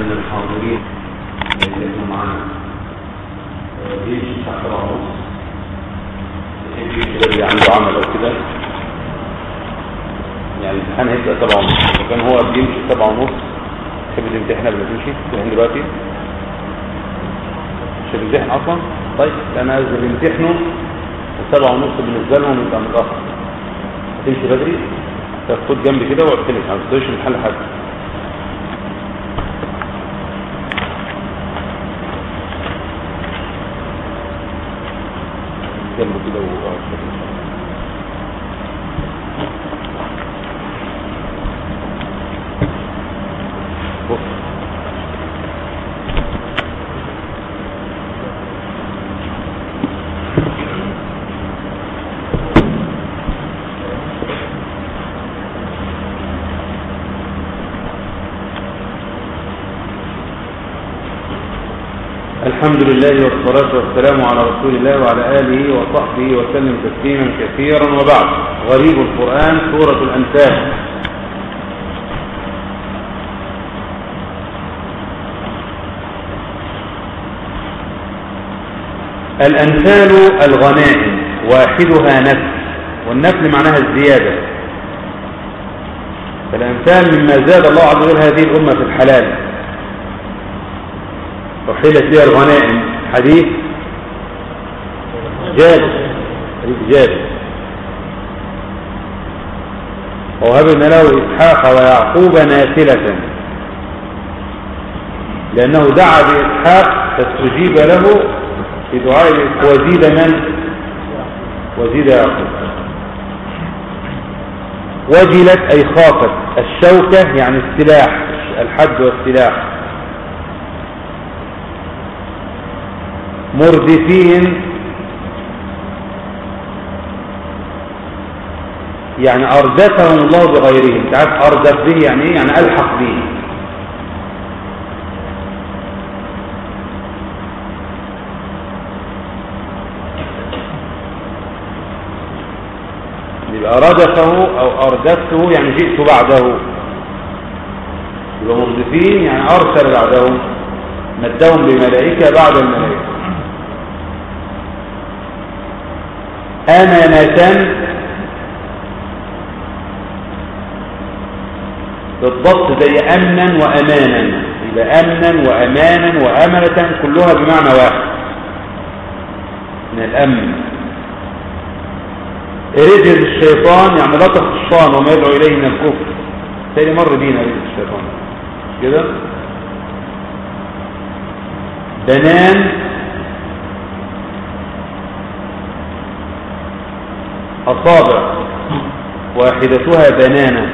من الحاضرين اللي يكونوا معانا بيمشي تحت العروس يحب اللي عنده عمل او كده يعني الامتحان هيبقى سبعة ونص لو كان هو بيمشي سبعة ونص تحب تمتحن قبل ما تمشي تمتحن دلوقتي مش هتمتحن اصلا طيب لان اذا بيمتحنوا السبعة ونص بالنسبة لهم يبقى متأخر هتمشي بدري تاخد جنب كده واقعد تمشي ما تقدرش محل حد جنب كده واقعد تمشي بص الحمد لله والصلاة والسلام على رسول الله وعلى آله وصحبه وسلم تسليما كثيرا وبعد غريب القرآن سورة الأنفال الأنفال الغنائم واحدها نفل والنفل معناها الزيادة فالأنفال مما زاد الله عز وجل هذه الأمة في الحلال وحيلت بها الغنائم حديث جابر حديث جابر ووهبنا له إسحاق ويعقوب نافلة لأنه دعا بإسحاق فاستجيب له في دعاء وزيد من وزيد يعقوب وجلت أي خافت الشوكة يعني السلاح الحد والسلاح مردفين يعني أردفهم الله بغيرهم تعرف أردف به يعني إيه يعني ألحق به يبقى ردفه أو أردفته يعني جئت بعده يبقى مردفين يعني أرسل بعدهم مدهم بملائكة بعد الملائكة أمانة بالضبط زي أمنا وأمانا يبقى أمنا وأمانا وأمنة كلها بمعنى واحد من الأمن رجل الشيطان يعني لطف الشيطان وما يدعو إليه من الكفر تاني مر بينا رجل الشيطان كده بنان أصابع واحدتها بنانة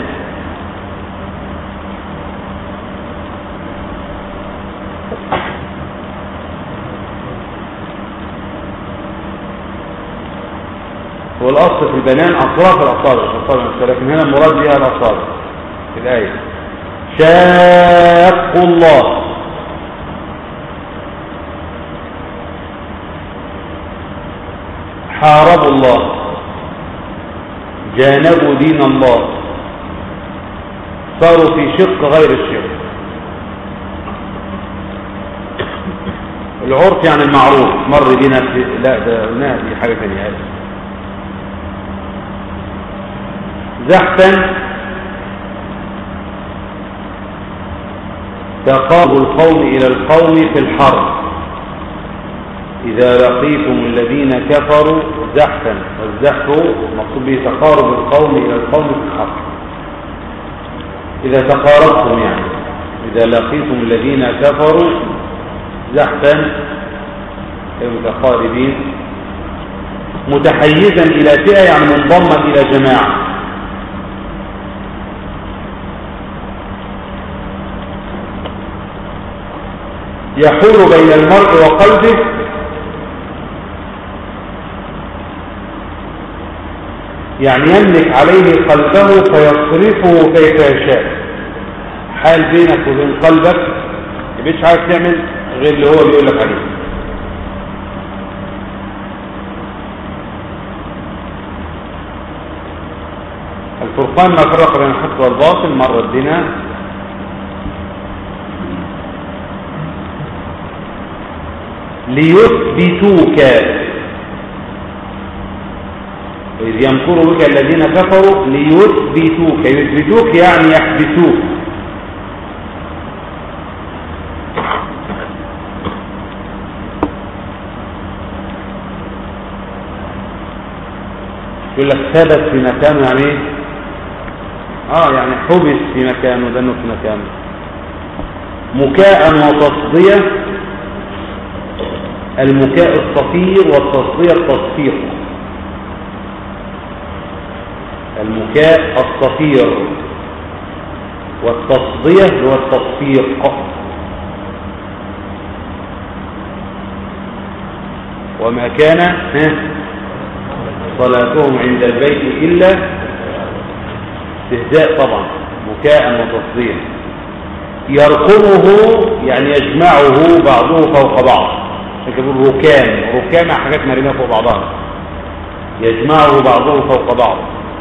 هو الأصل في البنان أطراف الأصابع الأصابع لكن هنا المراد بها الأصابع في الآية شاقوا الله حاربوا الله جانبوا دين الله صاروا في شق غير الشق العرف يعني المعروف مر بنا في لا ده قلناها دي حاجه ثانيه هذه زحفا تقاب القوم الى القوم في الحرب إذا لقيتم الذين كفروا زحفا والزحف مقصود به تقارب القوم إلى القوم في الحق إذا تقاربتم يعني إذا لقيتم الذين كفروا زحفا المتقاربين متحيزا إلى فئة يعني منضما إلى جماعة يحول بين المرء وقلبه يعني يملك عليه قلبه فيصرفه كيف يشاء حال بينك وبين قلبك مش عارف تعمل غير اللي هو بيقول لك عليه الفرقان ما فرق بين الحق والباطل مر بنا ليثبتوك وإذ يمكر بك الذين كفروا ليثبتوك يثبتوك يعني يحبسوك يقول لك ثبت في مكانه يعني ايه اه يعني حبس في مكانه دنه في مكانه مكاء وتصدية المكاء الصفير والتصدية التصفيق المكاء الصفير والتصدية هو التصفيق وما كان صلاتهم عند البيت إلا استهزاء طبعا مكاء وتصدية يرقمه يعني يجمعه بعضه فوق بعض يقول ركام ركام حاجات مرمية فوق بعضها يجمعه بعضه فوق بعض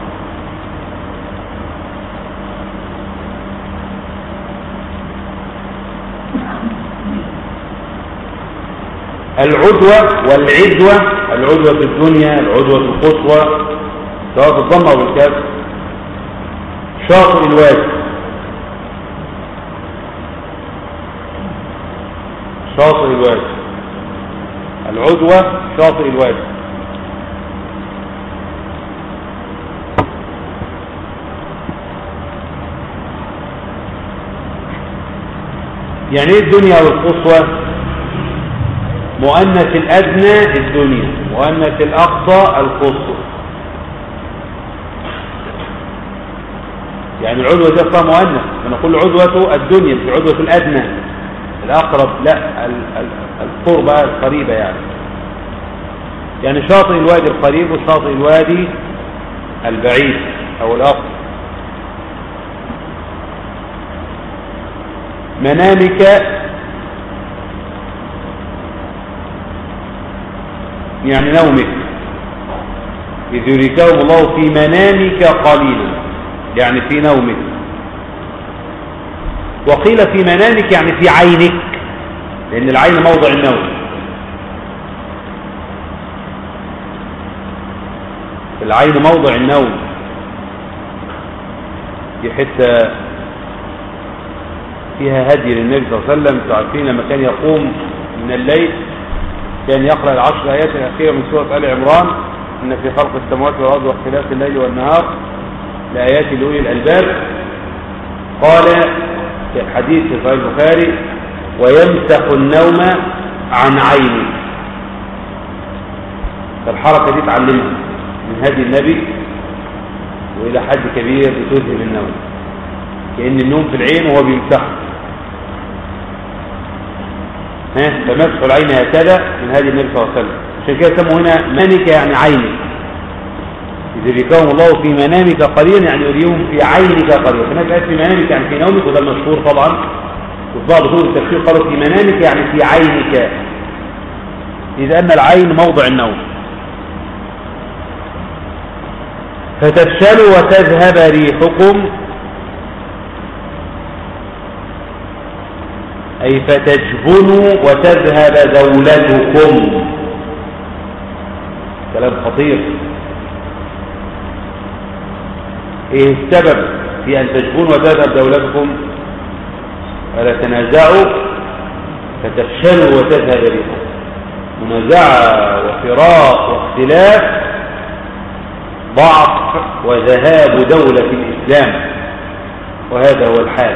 العدوة والعدوة العدوة في الدنيا العدوة القصوى سواء بالضم أو بالكسر شاطئ الوادي شاطئ الوادي العدوة شاطئ الوادي يعني ايه الدنيا والقصوى مؤنث الأدنى الدنيا مؤنث الأقصى القصوى يعني العدوة دي أصلا مؤنث فنقول عدوة الدنيا مش عدوة الأدنى الأقرب لا القربة القريبة يعني يعني شاطئ الوادي القريب وشاطئ الوادي البعيد أو الأقصى منامك يعني نومك إذ يريكهم الله في منامك قليلا يعني في نومك وقيل في منامك يعني في عينك لأن العين موضع النوم العين موضع النوم دي حتة فيها هدي للنبي صلى الله عليه وسلم تعرفين لما كان يقوم من الليل كان يقرأ العشر آيات الأخيرة من سورة آل عمران إن في خلق السماوات والأرض واختلاف الليل والنهار لآيات لأولي الألباب قال في حديث في صحيح البخاري ويمسح النوم عن عينه فالحركة دي تعلمها من هدي النبي وإلى حد كبير بتذهب النوم كأن النوم في العين وهو بيمسحه ها فمسح العين هكذا من هدي النبي صلى الله عليه وسلم عشان كده سموا هنا منك يعني عينك إذا بيكون الله في منامك قليلا يعني يريهم في عينك قليلا هناك آيات في منامك يعني في نومك وده المشهور طبعا وفي بعض كتب التفسير قالوا في منامك يعني في عينك إذ أن العين موضع النوم فتفشلوا وتذهب ريحكم أي فتجبنوا وتذهب دولتكم كلام خطير ايه السبب في ان تجبنوا وتذهب دولتكم ولا تنازعوا فتفشلوا وتذهب ريحكم منازعة وفراق واختلاف ضعف وذهاب دولة الإسلام وهذا هو الحال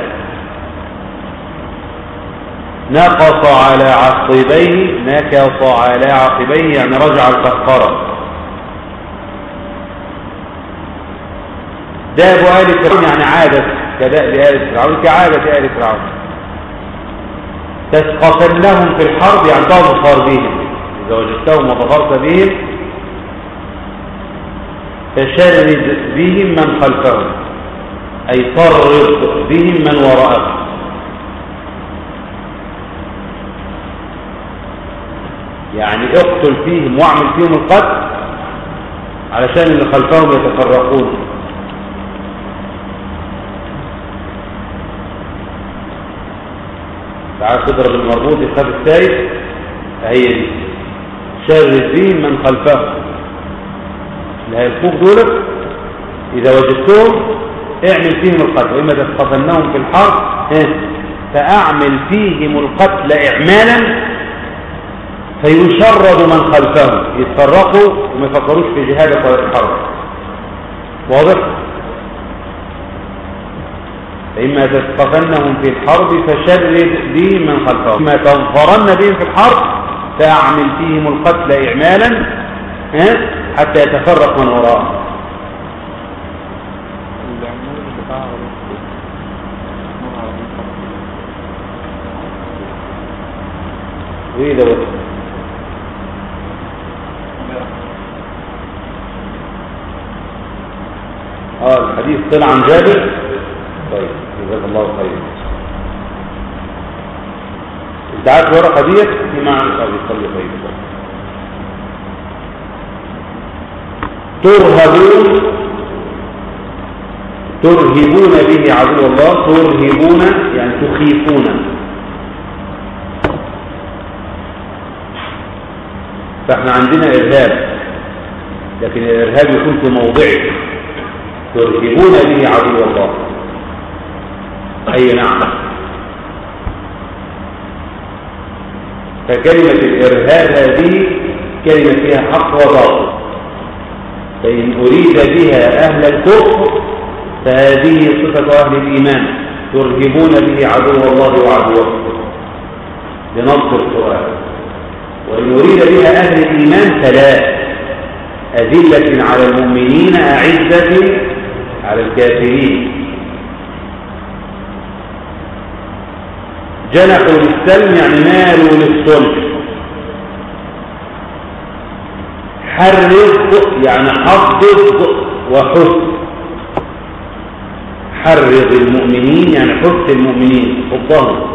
نقص على عقبيه نكص على عقبيه يعني رجع القهقرة داب آل فرعون يعني عادة كدأب آل فرعون كعادة آل فرعون تسقطنهم في الحرب يعني تظفر بهم إذا وجدتهم وظفرت بهم فشرد بهم من خلفهم أي طرد بهم من وراءهم يعني اقتل فيهم واعمل فيهم القتل علشان اللي خلفهم يتفرقون تعال تضرب المربوط يخاف السايس هي دي شرد بهم من خلفهم اللي هيلقوك دولت إذا وجدتهم اعمل فيهم القتل وإما تتقتلناهم في الحرب فأعمل فيهم القتل إعمالا فيشرد من خلفهم يتفرقوا وما يفكروش في جهاد الحرب واضح فإما تثقفنهم في الحرب فشرد بهم من خلفهم إما تنفرن بهم في الحرب فأعمل فيهم القتل إعمالا حتى يتفرق من وراءهم وايه ده اه الحديث طلع عن جابر طيب جزاك الله خير انت عارف الورقه ديت في معنى اه بيصلي طيب ترهبون ترهبون به عدو الله ترهبون يعني تخيفون فاحنا عندنا إرهاب لكن الإرهاب يكون في موضعه ترهبون به عدو الله أي نعم فكلمة الإرهاب هذه كلمة فيها حق وباطل فإن أريد بها أهل الكفر فهذه صفة أهل الإيمان ترهبون به عدو الله وعدوكم بنص القرآن وإن أريد بها أهل الإيمان فلا أذلة على المؤمنين أعزة على الكافرين جنحوا للسلم يعني مالوا للصلح حرض يعني حفظ وحث حرض المؤمنين يعني حث المؤمنين حفظهم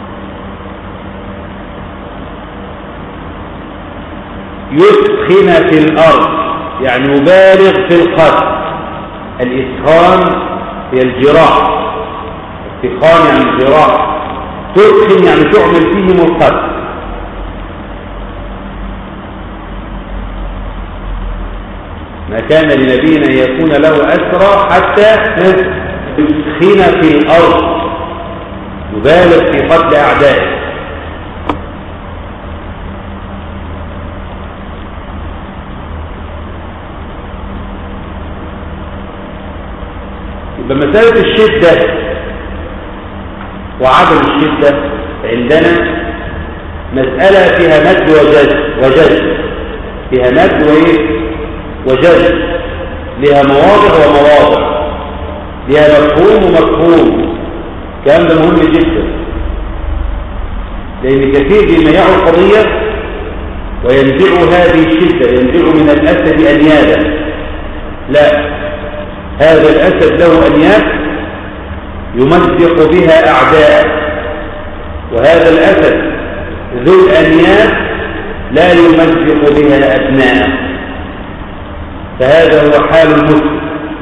يسخن في الأرض يعني يبالغ في القتل الإسخان هي الجراح السخان يعني الجراح تسخن يعني تعمل فيهم القتل ما كان لنبي أن يكون له أسرى حتى يسخن في الأرض يبالغ في قتل أعدائه بمسألة الشدة وعدم الشدة عندنا مسألة فيها مد وجد وجد فيها مد وإيه وجد لها مواضع ومواضع لها مفهوم ومفهوم كلام ده مهم جدا لأن كثير مما يعوا القضية وينزع هذه الشدة ينزع من الأسد أنيابا لا هذا الأسد له أنياب يمزق بها أعداء وهذا الأسد ذو الأنياب لا يمزق بها أبناء فهذا هو حال المسلم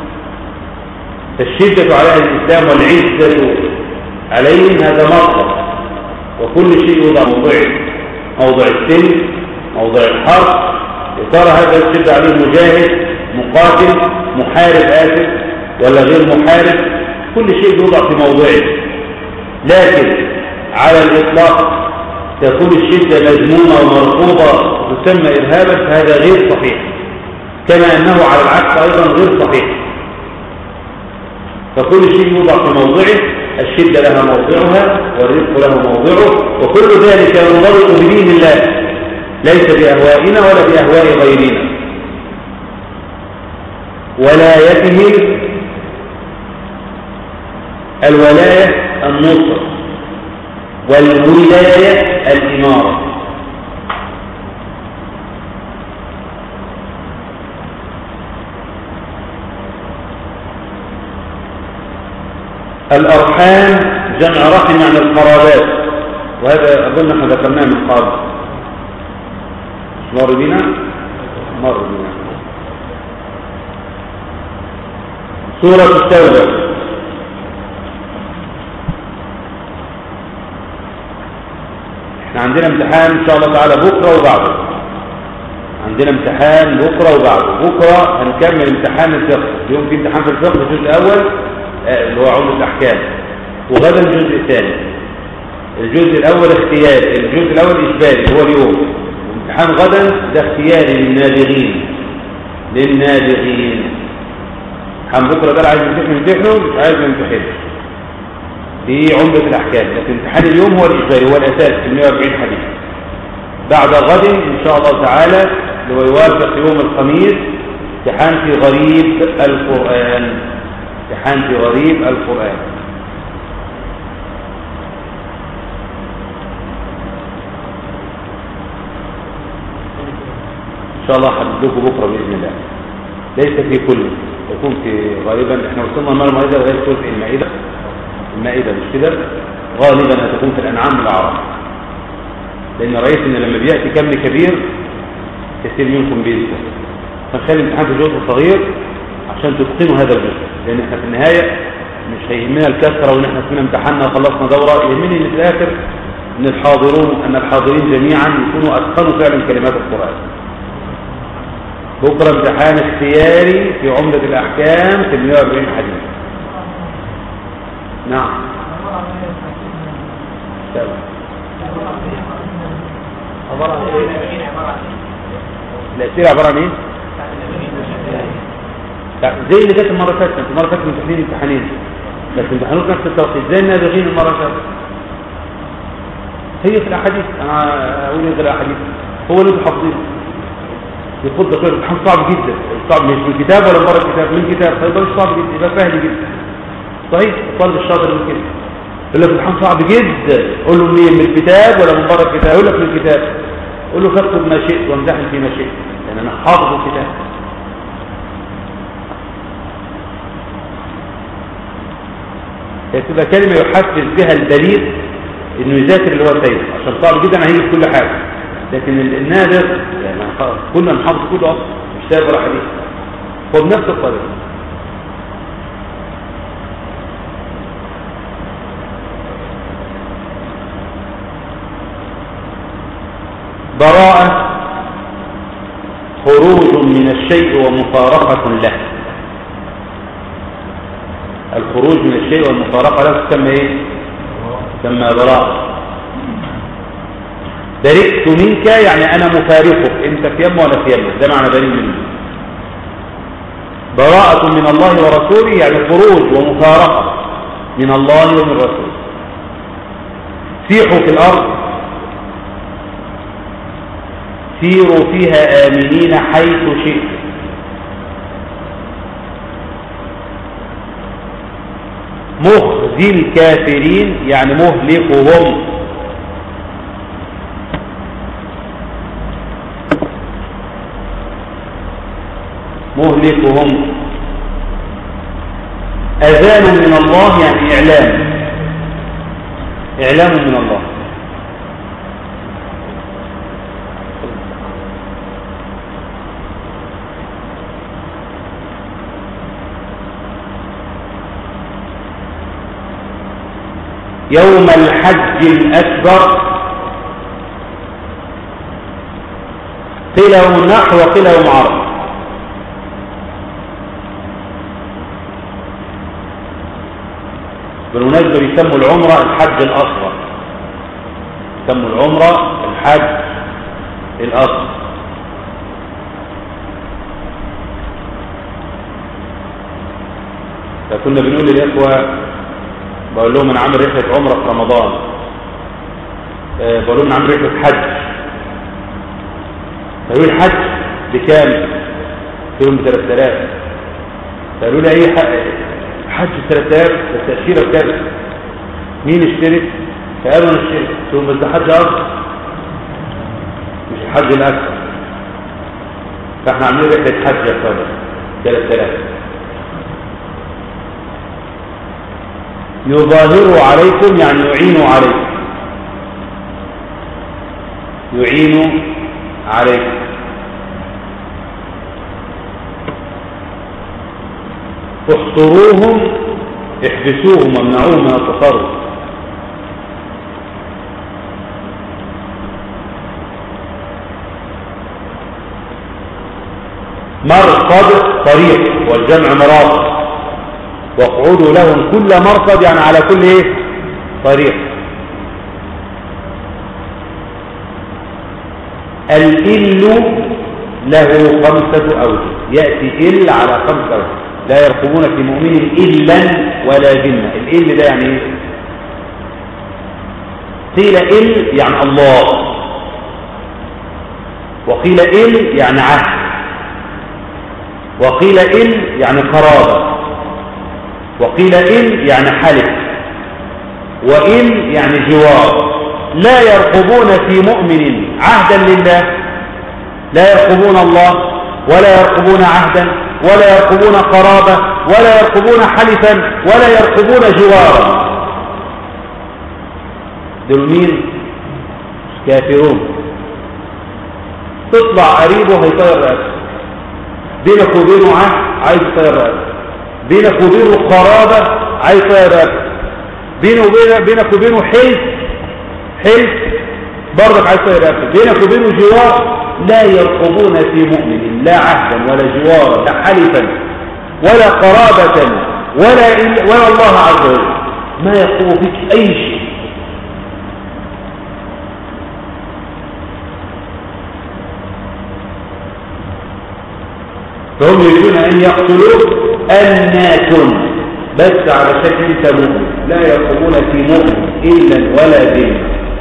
فالشدة على الإسلام والعزة عليهم هذا مطلق وكل شيء يوضع موضعه موضع السن موضع الحرب يصار هذا الشد عليه مجاهد مقاتل محارب آسف ولا غير محارب كل شيء يوضع في موضعه لكن على الإطلاق تكون الشدة مذمومة ومرفوضة وتسمى إرهابا فهذا غير صحيح كما أنه على العكس أيضا غير صحيح فكل شيء يوضع في موضعه الشدة لها موضعها والرزق له موضعه وكل ذلك ينضبط بدين الله ليس بأهوائنا ولا بأهواء غيرنا ولايته الولاية النصر والولاية الإمارة الأرحام جمع رحم عن القرابات وهذا أظن احنا ذكرناه من قبل مر بنا مر بنا سورة التوبة احنا عندنا امتحان ان شاء الله تعالى بكرة وبعده عندنا امتحان بكرة وبعده بكرة هنكمل امتحان الفقه اليوم في امتحان في الفقه الجزء الأول آه، اللي هو عمر الأحكام وغدا الجزء الثاني الجزء الأول اختياري الجزء الأول إجباري هو اليوم امتحان غدا ده اختياري للنابغين للنابغين امتحان بكرة ده اللي عايز يمتحن يمتحنه مش عايز يمتحنه في عمدة الأحكام لكن امتحان اليوم هو الإجباري هو الأساس في 140 حديث بعد غد إن شاء الله تعالى اللي هو يوافق يوم الخميس امتحان في غريب القرآن امتحان في غريب القرآن إن شاء الله هحددكم بكرة بإذن الله ليس في كل يكون في غالبا احنا وصلنا المرة المائدة لغاية سورة المائدة المائدة مش كده غالبا هتكون في الأنعام والأعراف لأن رأيت إن لما بيأتي كم كبير كثير منكم بينسى فنخلي الامتحان في جزء صغير عشان تتقنوا هذا الجزء لأن احنا في النهاية مش هيهمنا الكثرة وإن احنا فينا امتحنا وخلصنا دورة يهمني إن في الآخر إن الحاضرون أن الحاضرين جميعا يكونوا أتقنوا فعلا كلمات القرآن بكرة امتحان اختياري في عمدة الأحكام في 140 حديث نعم تمام عبارة عن ايه؟ الأسئلة عبارة عن ايه؟ زي اللي جت المرة اللي فاتت المرة اللي فاتت امتحانين امتحانين بس امتحانوك نفس التوقيت زي النابغين المرة اللي فاتت هي في الأحاديث أنا أقول إيه في الأحاديث هو اللي انتوا حافظينه يقول ده امتحان صعب جدا صعب مش من كتاب ولا من بره كتاب من كتاب فيبقى مش صعب جدا يبقى سهل جدا صحيح الطالب الشاطر من كده يقول لك امتحان صعب جدا قول له منين من الكتاب ولا من بره الكتاب يقول لك من الكتاب قول له فاكتب ما شئت وامتحن فيما شئت لان انا حافظ الكتاب هي تبقى كلمة يحفز بها البليغ انه يذاكر اللي هو سيد عشان صعب جدا هيجي في كل حاجة لكن ال- النادر يعني خلاص كنا نحافظ كله اصلا مش سايب ولا حديث هو بنفس الطريقة براءة خروج من الشيء ومفارقة له الخروج من الشيء والمفارقة له تسمى ايه تسمى براءة برئت منك يعني انا مفارقك انت في يم ولا في يم ده معنى بريء منه براءة من الله ورسوله يعني خروج ومفارقة من الله ومن رسوله سيحوا في الارض سيروا فيها آمنين حيث شئتم مخزي الكافرين يعني مهلكهم مهلكهم أذان من الله يعني إعلام إعلام من الله يوم الحج الأكبر قيل يوم النحر وقيل يوم عرض بالمناسبة بيسموا العمرة الحج الأصغر يسموا العمرة الحج الأصغر فكنا بنقول للإخوة بقول لهم انا عامل رحله عمره في رمضان أه بقول لهم انا عامل رحله حج فقالوا لي الحج بكام قلت لهم ب 3000 قالوا لي ايه حج ب 3000 التاشيره بكام مين اشترك فقالوا انا اشترك قلت لهم بس ده حج اصغر مش الحج الاكبر فاحنا عاملين رحله حج يا اخوانا 3000 يظاهر عليكم يعني يعين عليكم يعين عليكم احصروهم احبسوهم وامنعوهم من التصرف مرصد طريق والجمع مراصد واقعدوا لهم كل مرصد يعني على كل ايه طريق الإل له خمسة أوجه يأتي إل على خمسة أوجه لا يرقبون في مؤمن إلا ولا ذمة الإل ده يعني ايه قيل إل يعني الله وقيل إل يعني عهد وقيل إل يعني قرابة وقيل إل يعني حلف وإل يعني جوار لا يرقبون في مؤمن عهدا لله لا يرقبون الله ولا يرقبون عهدا ولا يرقبون قرابة ولا يرقبون حلفا ولا يرقبون جوارا دول مين كافرون تطلع قريبه هيطير رأسه بينك وبينه عهد عايز يطير رأسه بينك وبينه قرابة عايز يطير رأسه بينه وبين بينك وبينه حلف حلف برضك عايز يطير رأسه بينك وبينه جوار لا يرقبون في مؤمن لا عهدا ولا جوارا لا حلفا ولا قرابة ولا, ولا الله عز وجل ما يقوم فيك أي شيء فهم يريدون أن يقتلوك الناس بس على شكل انت مؤمن لا يرقبون في مؤمن إلا ولا ذمة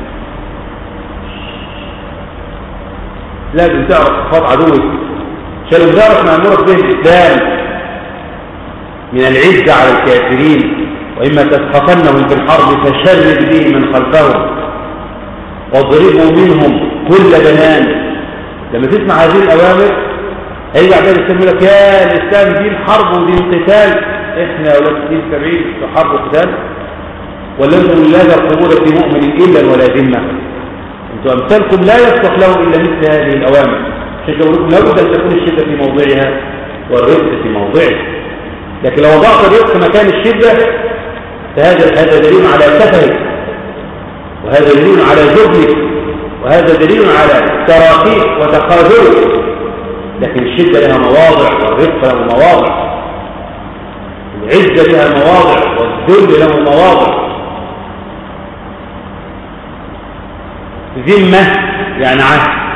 لازم تعرف صفات عدوك عشان لو تعرف مأمورك به الإسلام من العزة على الكافرين وإما تسخطنهم في الحرب فشرد به من خلفهم واضربوا منهم كل بنان لما تسمع هذه الأوامر هيجي بعدين الإسلام يقول لك يا الإسلام دين حرب ودين قتال إحنا يا ولاد دين سبعين في حرب وقتال ولا أنتم لا يرقبون في مؤمن إلا ولا ذمة أنتم أمثالكم لا يصلح لهم إلا مثل هذه الأوامر عشان كده لكم لابد أن تكون الشدة في موضعها والرفق في موضعه لكن لو وضعت الرفق مكان الشدة فهذا هذا دليل على سفهك وهذا دليل على جبنك وهذا دليل على تراخيك وتخاذلك لكن الشدة لها مواضع والرفق له مواضع العزة لها مواضع والذل له مواضع ذمة يعني عهد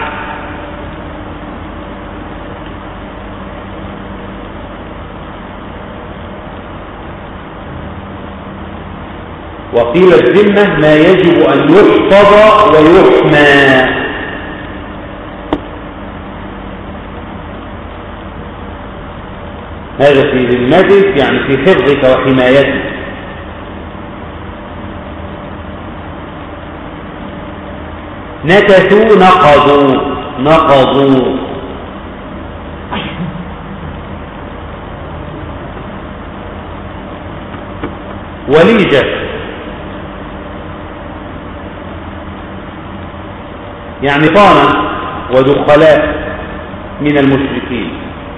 وقيل الذمة ما يجب أن يحفظ ويحمى هذا في ذمتك يعني في حفظك وحمايتك نكثوا نقضوا نقضوا وليجة يعني طانا ودخلاء من المشركين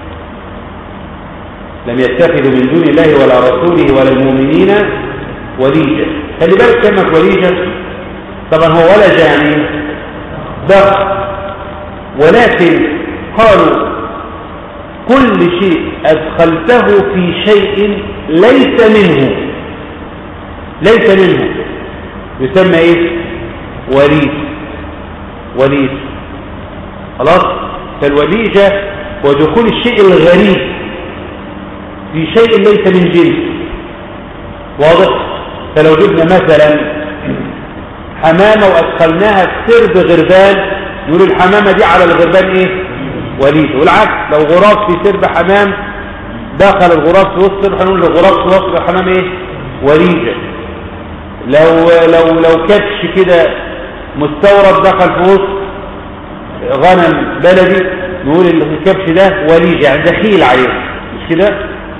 لم يتخذوا من دون الله ولا رسوله ولا المؤمنين وليجة خلي بالك كلمة وليجة طبعا هو ولج يعني دخل ولكن قالوا كل شيء أدخلته في شيء ليس منه ليس منه يسمى ايه وليج وليج خلاص فالوليجة ودخول الشيء الغريب في شيء ليس من جنس واضح فلو جبنا مثلا حمامة وأدخلناها في سرب غربان يقول الحمامة دي على الغربان ايه وليد والعكس لو غراب في سرب حمام دخل الغراب في وسط السرب هنقول الغراب في وسط الحمام ايه وليدة لو لو لو كبش كده مستورد دخل في وسط غنم بلدي نقول الكبش ده وليج يعني دخيل عليه مش كده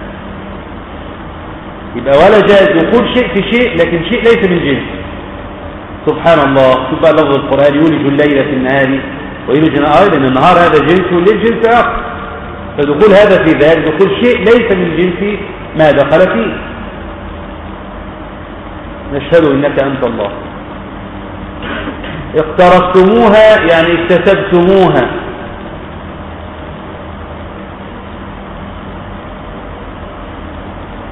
يبقى ولا جاء دخول شيء في شيء لكن شيء ليس من جنس سبحان الله شوف بقى لفظ القرآن يولج الليل في النهار ويولج النهار لأن النهار هذا جنس والليل جنس آخر فدخول هذا في ذلك دخول شيء ليس من جنس ما دخل فيه نشهد إنك أنت الله اقترفتموها يعني اكتسبتموها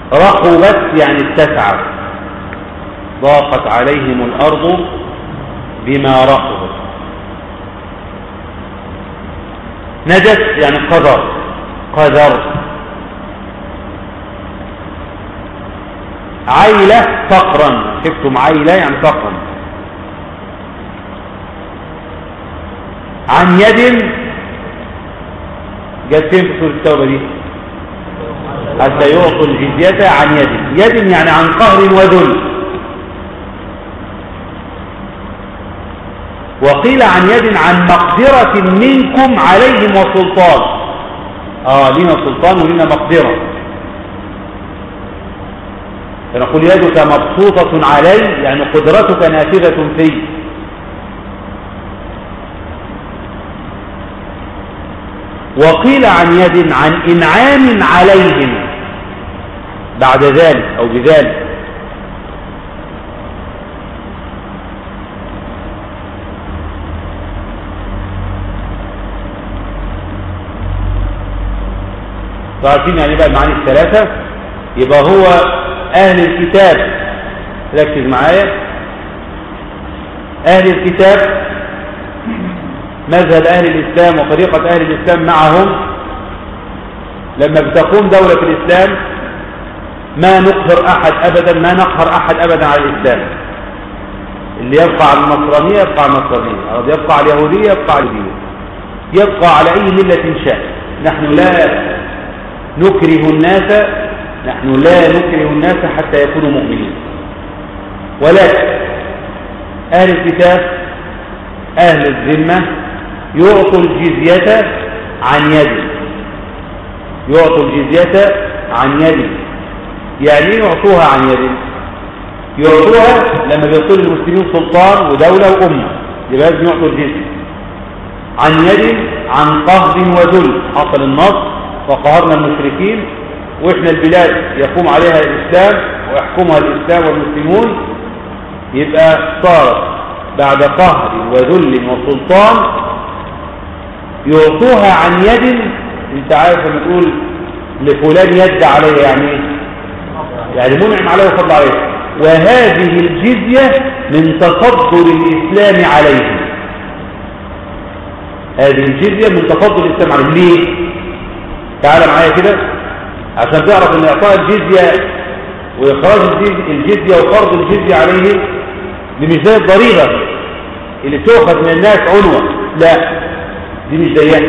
رحبت يعني اتسعت ضاقت عليهم الأرض بما رحبت نجس يعني قدر قدر عيلة فقرا شفتم عيلة يعني فقرا عن يد جت فين في سورة التوبة دي حتى يعطوا الجزية عن يد يد يعني عن قهر وذل وقيل عن يد عن مقدرة منكم عليهم وسلطان آه لنا سلطان ولنا مقدرة فنقول يدك مبسوطة علي يعني قدرتك نافذة في وقيل عن يد عن إنعام عليهم بعد ذلك أو بذلك تعرفين يعني بقى المعاني الثلاثة يبقى هو أهل الكتاب ركز معايا أهل الكتاب مذهب أهل الإسلام وطريقة أهل الإسلام معهم لما بتقوم دولة الإسلام ما نقهر أحد أبدا ما نقهر أحد أبدا على الإسلام اللي يبقى على النصرانية يبقى على النصرانية أو يبقى على اليهودية يبقى على اليهودية يبقى على أي ملة شاء نحن لا نكره الناس نحن لا نكره الناس حتى يكونوا مؤمنين ولكن أهل الكتاب أهل الذمة يعطوا الجزية عن يد يعطوا الجزية عن يد يعني ايه يعطوها عن يد يعطوها لما بيصير المسلمين سلطان ودولة وأمة يبقى لازم يعطوا الجزية عن يد عن قهر وذل حصل النصر وقهرنا المشركين واحنا البلاد يقوم عليها الاسلام ويحكمها الاسلام والمسلمون يبقى صارت بعد قهر وذل وسلطان يعطوها عن يد انت عارف لما تقول لفلان يد عليه يعني ايه يعني منعم عليه وفضل عليه وهذه الجزية من تفضل الإسلام عليه هذه الجزية من تفضل الإسلام عليه ليه؟ تعال معايا كده عشان تعرف ان اعطاء الجزية واخراج الجزية وفرض الجزية عليه دي مش زي الضريبة اللي تؤخذ من الناس عنوة لا دي مش زيها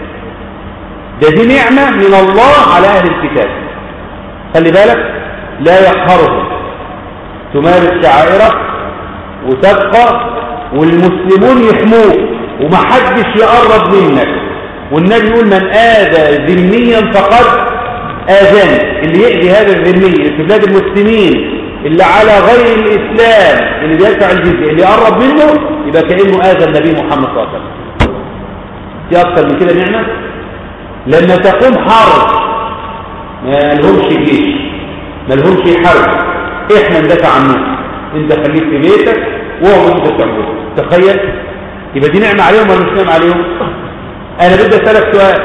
ده دي نعمة من الله على اهل الكتاب خلي بالك لا يقهرهم تمارس شعائرك وتبقى والمسلمون يحموك ومحدش يقرب منك والنبي يقول من آذى ذميا فقد آذاني اللي يأذي هذا الذمي في بلاد المسلمين اللي على غير الإسلام اللي بيدفع الجزية اللي يقرب منه يبقى كأنه آذى النبي محمد صلى الله عليه وسلم دي أكثر من كده نعمة لما تقوم حرب ما لهمش جيش ما لهمش حرب احنا ندافع عنهم انت خليك في بيتك وهو انت تعمله تخيل يبقى دي نعمة عليهم ولا مش نعمة عليهم انا بدي اسالك سؤال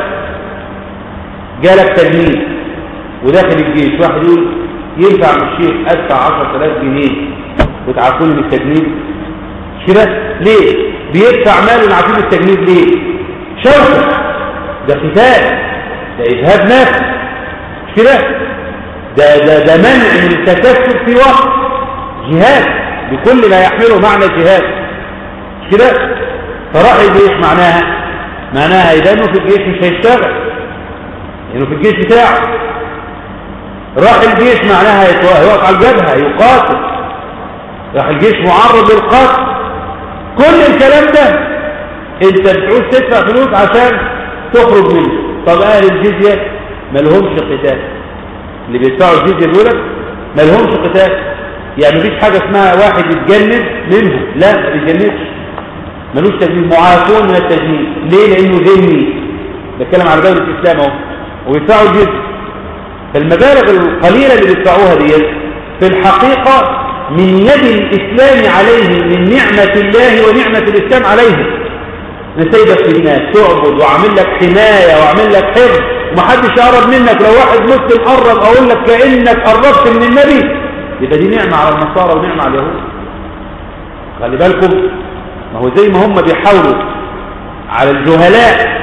جالك تجنيد وداخل الجيش واحد يقول ينفع من الشيخ ادفع 10000 جنيه وتعرفوني من التجنيد مش كده ليه بيدفع مال ونعرفين التجنيد ليه شرطه ده قتال ده اذهاب نفس مش كده ده ده ده منع من التكسب في وقت جهاد بكل ما يحمله معنى الجهاد مش كده فراح الجيش معناها معناها إذا إنه في الجيش مش هيشتغل إنه في الجيش بتاعه راح الجيش معناها يقف على الجبهة يقاتل راح الجيش معرض للقتل كل الكلام ده انت بتعوز تدفع فلوس عشان تخرج منه طب اهل الجزية ما لهمش قتال اللي بيدفعوا الجزية دول ما لهمش قتال يعني مفيش حاجة اسمها واحد يتجند منهم لا ما بيتجندش ملوش تجنيد معافون من التجنيد ليه لانه ذمي بتكلم على دولة الاسلام اهو ويدفعوا الجزء فالمبالغ القليلة اللي بيدفعوها ديت في الحقيقة من يد الاسلام عليهم من نعمة الله ونعمة الاسلام عليهم نسيبك في الناس تعبد واعمل لك حماية واعمل لك حفظ ومحدش يقرب منك لو واحد مسلم قرب اقول لك كانك قربت من النبي يبقى دي نعمه على النصارى ونعمه على اليهود خلي بالكم ما هو زي ما هم بيحاولوا على الجهلاء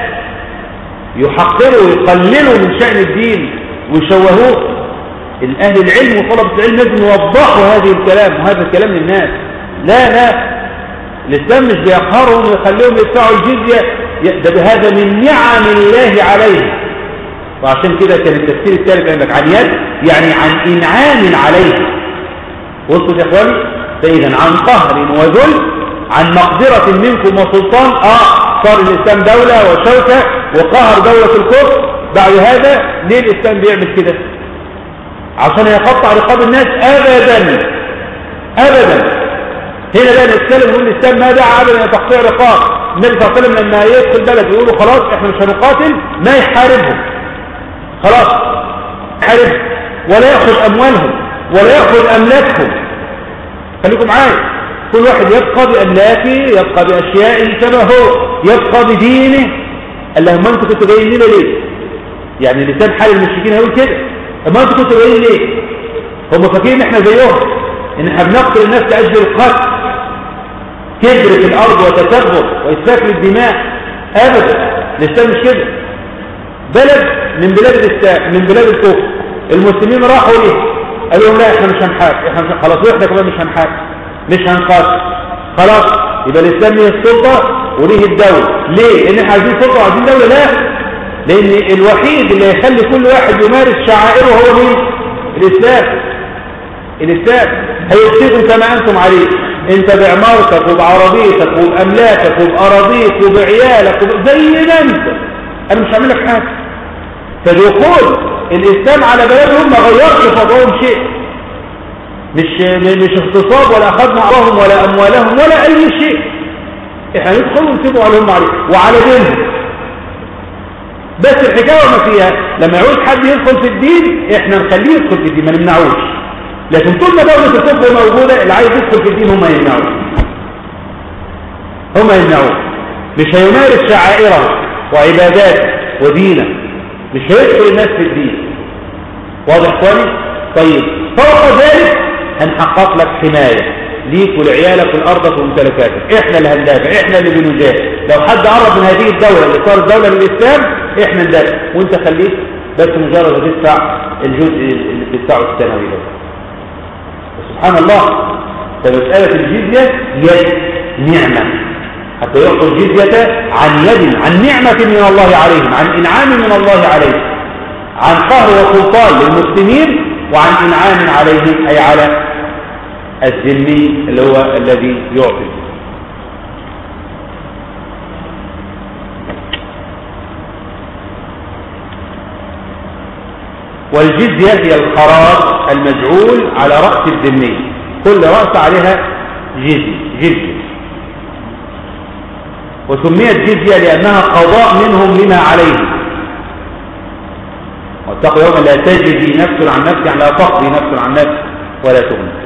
يحقروا ويقللوا من شأن الدين ويشوهوه الأهل العلم وطلبة العلم لازم يوضحوا هذه الكلام وهذا الكلام للناس لا لا الإسلام مش بيقهرهم ويخليهم يدفعوا الجزية ده بهذا من نعم الله عليهم وعشان كده كان التفسير الثالث عندك عن يد يعني عن إنعام عليه وصلت يا إخواني فإذا عن قهر وذل عن مقدرة منكم وسلطان آه صار الإسلام دولة وشوكة وقهر دولة الكفر بعد هذا ليه الإسلام بيعمل كده عشان يقطع رقاب الناس أبدا أبدا هنا بقى نتكلم ونقول الإسلام ما دعا أبدا تقطيع رقاب النبي صلى الله عليه وسلم لما يدخل بلد يقولوا خلاص احنا مش هنقاتل ما يحاربهم خلاص يحاربهم ولا يأخذ أموالهم ولا يأخذ أملاكهم خليكم معايا كل واحد يبقى بأملاكه يبقى بأشيائه كما هو يبقى بدينه اللهم انتوا كنتوا جايين لنا ليه يعني لسان حال المشركين هيقول كده اما انتوا كنتوا جايين ليه هم فاكرين احنا زيهم ان احنا بنقتل الناس لاجل القتل كبر في الارض وتسبب واسفاك للدماء ابدا الاسلام مش كده بلد من بلاد الاسلام من بلاد الكفر المسلمين راحوا ليه قالوا لهم لا احنا مش هنحارب احنا مش خلاص واحنا كمان مش هنحارب مش هنقاتل خلاص يبقى الاسلام ليه السلطه وليه الدوله ليه لان احنا عايزين سلطه وعايزين دوله لا لان الوحيد اللي هيخلي كل واحد يمارس شعائره هو مين الاسلام الاسلام هيبتدوا كما انتم عليه انت بعمارتك وبعربيتك وباملاكك وباراضيك وبعيالك وب... زي ما انت انا مش هعمل لك حاجه فدخول الاسلام على بلدهم ما غيرش فضلهم شيء مش مش اغتصاب ولا اخذنا اراهم ولا اموالهم ولا اي شيء احنا ندخل ونسيبوا على هم عليه وعلى دينهم بس الحكايه ما فيها لما يعوز حد يدخل في الدين احنا نخليه يدخل في الدين ما نمنعوش لكن طول ما دوله الكفر موجوده اللي عايز يدخل في الدين هم يمنعوه هم يمنعوه مش هيمارس شعائره وعباداته ودينه مش هيدخل الناس في الدين واضح كويس طيب فوق ذلك هنحقق لك حمايه ليك ولعيالك ولارضك وممتلكاتك احنا اللي هندافع احنا اللي بنجاهد لو حد قرب من هذه الدوله اللي صارت دوله للاسلام احنا ندافع وانت خليك بس مجرد تدفع الجزء اللي بتدفعه السنوي ده سبحان الله فمساله الجزيه يد نعمه حتى يعطوا الجزيه عن يد عن نعمه من الله عليهم عن انعام من الله عليهم عن قهر وسلطان للمسلمين وعن انعام عليهم اي على الذمي اللي هو الذي يعطي والجزية هي القرار المجعول على رأس الذمي كل رأس عليها جزية جزية وسميت جزية لأنها قضاء منهم لما عليهم واتقوا يوما لا تجزي نفس عن نفس يعني لا تقضي نفس عن نفس ولا تغني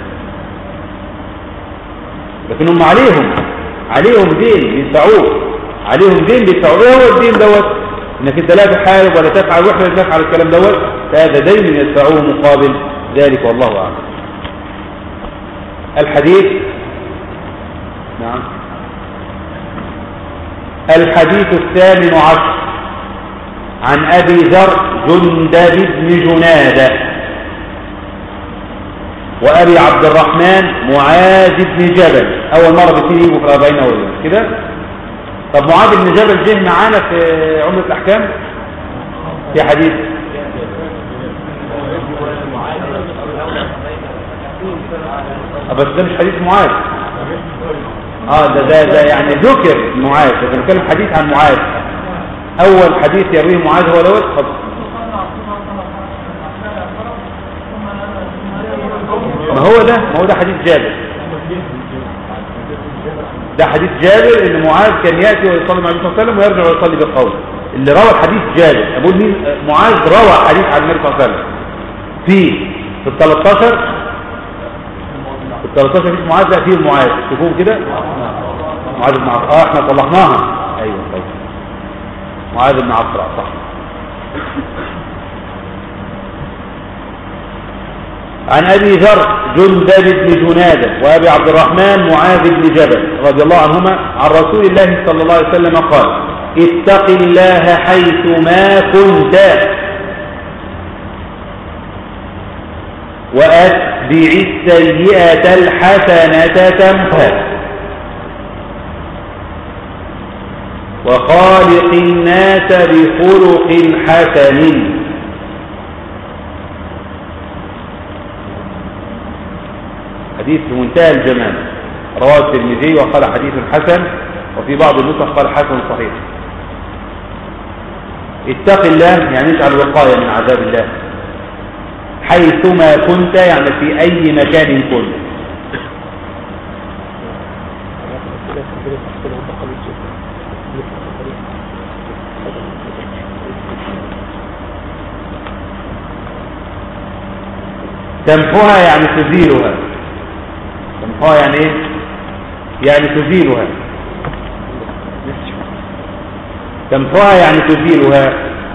لكن هم عليهم عليهم دين بيدفعوه عليهم دين بيدفعوه ايه هو الدين دوت انك انت لا تحارب ولا تفعل واحنا نفعل الكلام دوت فهذا دين يدفعوه مقابل ذلك والله اعلم الحديث نعم الحديث الثامن عشر عن ابي ذر جندب بن جناده وأبي عبد الرحمن معاذ بن جبل أول مرة بتيجي في الأربعين أول كده طب معاذ بن جبل جه معانا في عمرة الأحكام في حديث بس ده مش حديث معاذ اه ده ده, ده يعني ذكر معاذ ده بنتكلم حديث عن معاذ اول حديث يرويه معاذ هو دوت اتفضل ما هو ده ما هو ده حديث جابر ده حديث جابر ان معاذ كان ياتي ويصلي مع النبي صلى الله عليه وسلم ويرجع ويصلي بالقول اللي روى الحديث جابر ابو مين معاذ روى حديث عن النبي صلى الله عليه وسلم في في ال 13 في ال 13 في معاذ لا فيه معاذ تشوفوه كده معاذ بن عفراء اه احنا طلعناها ايوه طيب معاذ بن عفراء صح عن أبي ذر جندب بن جنادة وأبي عبد الرحمن معاذ بن جبل رضي الله عنهما عن رسول الله صلى الله عليه وسلم قال اتق الله حيث ما كنت وأتبع السيئة الحسنة تمحى وخالق الناس بخلق حسن حديث في منتهى الجمال رواه الترمذي وقال حديث حسن وفي بعض النسخ قال حسن صحيح اتق الله يعني اجعل وقاية من عذاب الله حيثما كنت يعني في أي مكان كنت تمحوها يعني تزيلها تمحوها يعني ايه يعني تزيلها تمحوها يعني تزيلها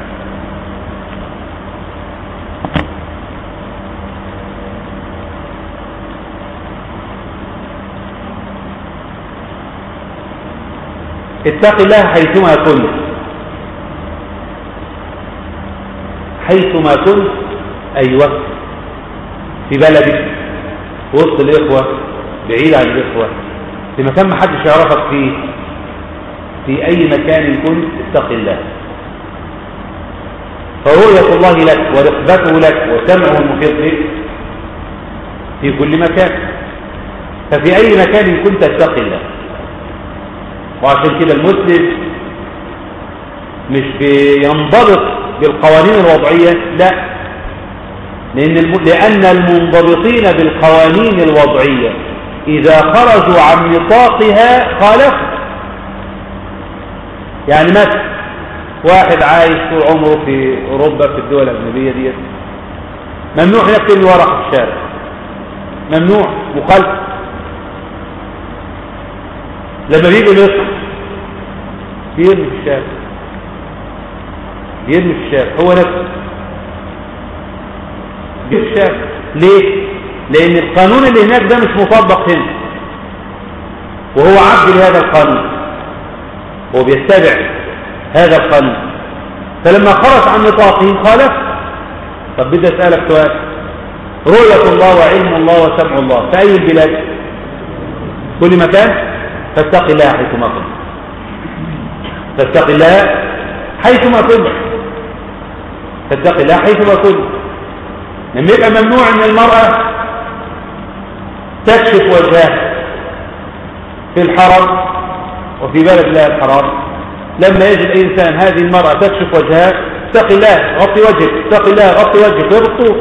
اتق الله حيثما كنت حيثما كنت ايوه في بلدك وسط الاخوه بعيد عن الاخوه في مكان ما حدش يعرفك فيه في اي مكان كنت اتق الله فرؤية الله لك ورقبته لك وسمعه المحيط بك في كل مكان ففي أي مكان كنت اتق الله وعشان كده المسلم مش بينضبط بالقوانين الوضعية لا لأن, الم... لأن المنضبطين بالقوانين الوضعية إذا خرجوا عن نطاقها خالفوا يعني مثلا واحد عايش طول عمره في أوروبا في الدول الأجنبية دي ممنوع يكتب الورق في الشارع ممنوع مخالف لما بيجوا يصحى بيرمي في الشارع بيرمي في الشارع هو نفسه بيرمي في الشارع ليه؟ لأن القانون اللي هناك ده مش مطبق هنا وهو عبد لهذا القانون هو بيتبع هذا القانون فلما خرج عن نطاقه خالف طب بدي اسالك سؤال رؤيه الله وعلم الله وسمع الله في اي البلاد كل مكان فاتق الله حيثما كنت فاتق الله حيثما كنت فاتق الله حيثما كنت لما يبقى ممنوع ان المراه تكشف وجهها في الحرم وفي بلد الله الحرام لما يجد إنسان هذه المرأة تكشف وجهها اتق الله غطي وجهك اتق الله غطي وجهك وهي بالطول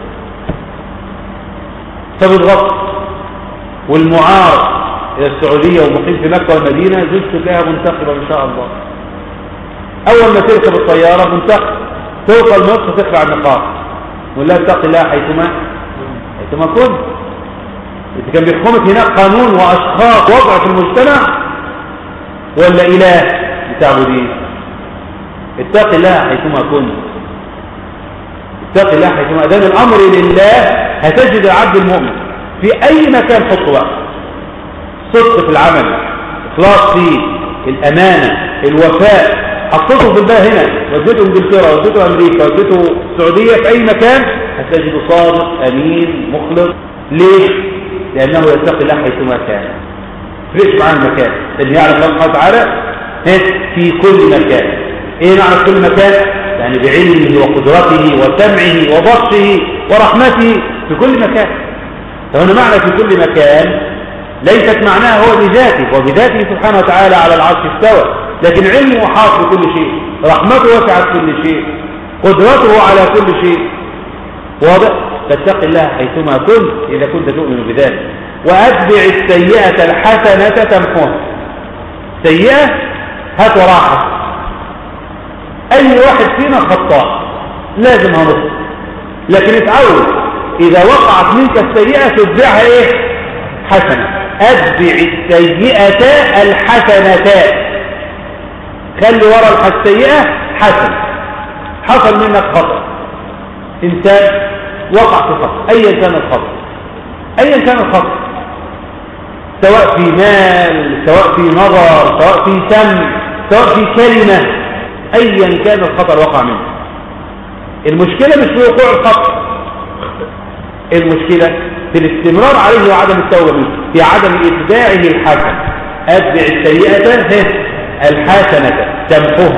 فبالغط والمعارض إلى السعودية ومقيم في مكة والمدينة زوجته تلاقيها منتقبة إن شاء الله أول ما تركب الطيارة منتقب توصل مصر تخلع النقاط ولا اتق الله حيثما حيثما كنت إذا كان بيحكمك هناك قانون وأشخاص وضع في المجتمع ولا إله بتعبدين اتق الله حيثما كنت اتق الله حيثما أدام الأمر لله هتجد العبد المؤمن في أي مكان حطه بقى صدق في العمل إخلاص فيه الأمانة الوفاء حطيته في الباب هنا وديته انجلترا وديته امريكا وديته السعوديه في اي مكان هتجده صادق امين مخلص ليه لانه يتقي الله حيثما كان فريش معاه المكان لأن يعلم الله سبحانه وتعالى في كل مكان ايه معنى كل مكان يعني بعلمه وقدرته وسمعه وبصره ورحمته في كل مكان فهنا معنى في كل مكان ليست معناها هو بذاته وبذاته سبحانه وتعالى على العرش استوى لكن علمه حاط بكل شيء رحمته وسعت كل شيء قدرته على كل شيء واضح فاتق الله حيثما كنت إذا كنت تؤمن بذلك وأتبع السيئة الحسنة تمحوها سيئة هات وراحة أي واحد فينا خطاء لازم هنص لكن اتعود إذا وقعت منك السيئة تتبعها إيه حسنة أتبع السيئة الحسنة خلي ورا السيئة حسنة حصل منك خطأ إنسان وقع في خطأ أيا كان الخطأ أيا كان الخطأ سواء في مال سواء في نظر سواء في سمع سواء في كلمة أيا كان الخطأ وقع منه المشكلة مش في وقوع الخطأ المشكلة في الاستمرار عليه وعدم التوبة منه في عدم إتباعه الحسن أتبع السيئة الحسنة تمحوها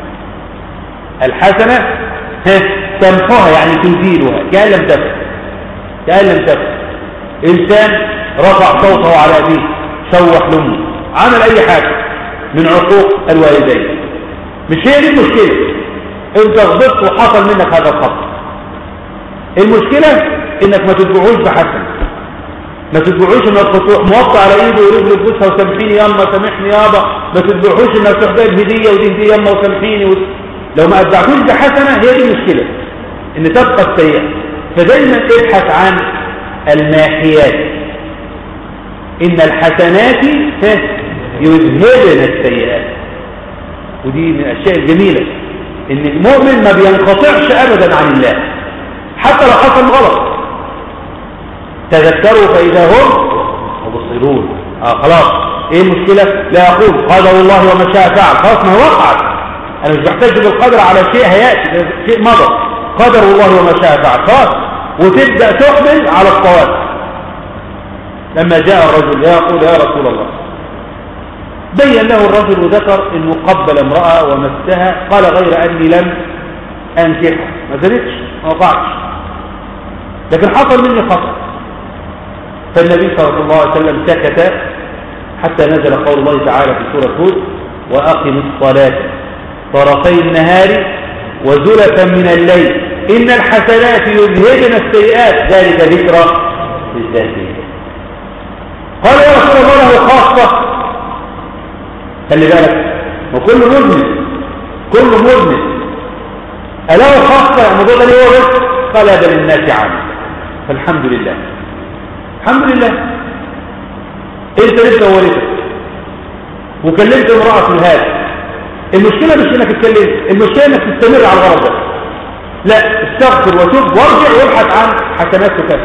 الحسنة تمحوها يعني تزيلها كأن لم تفعل كأن لم تفعل إنسان رفع صوته على أبيه شوح لأمه عمل أي حاجة من عقوق الوالدين مش هي دي المشكلة انت غضبت وحصل منك هذا الخطأ المشكلة انك ما تتبعوش بحسن ما تتبعوش انك تروح موطي على ايده ورجله تبوسها وسامحيني ياما سامحني يابا ما تتبعوش انك تروح جايب هديه ودي هديه ياما وسامحيني و... لو ما اتبعتوش بحسنه هي دي المشكله ان تبقى السيئه فدايما ابحث عن الماحيات ان الحسنات يذهبن السيئات ودي من الاشياء الجميله ان المؤمن ما بينقطعش ابدا عن الله حتى لو حصل غلط تذكروا فإذا هم مبصرون آه خلاص ايه المشكلة لا يقول قدر الله وما شاء فعل خلاص ما وقعت انا مش بحتاج بالقدر على شيء هيأتي شيء مضى قدر الله وما شاء فعل خلاص وتبدأ تحمل على الصواب لما جاء الرجل يقول يا رسول الله بين له الرجل وذكر انه قبل امرأة ومسها قال غير اني لم انكحها ما زالتش ما وقعتش لكن حصل مني خطأ فالنبي صلى الله عليه وسلم سكت حتى نزل قول الله تعالى في سورة هود وأقم الصلاة طرفي النهار وزلفا من الليل إن الحسنات يذهبن السيئات ذلك ذكرى للذاكرين قال يا رسول الله له خاصة خلي بالك وكل مذنب كل مذنب ألا خاصة يعني الموضوع ده ليه هو بس قال هذا للناس عام فالحمد لله الحمد لله انت لسه ولدت وكلمت امرأة في هذا المشكلة مش انك تتكلم المشكلة انك تستمر على الغرض ده لا استغفر وتوب وارجع وابحث عن حسنات وكذا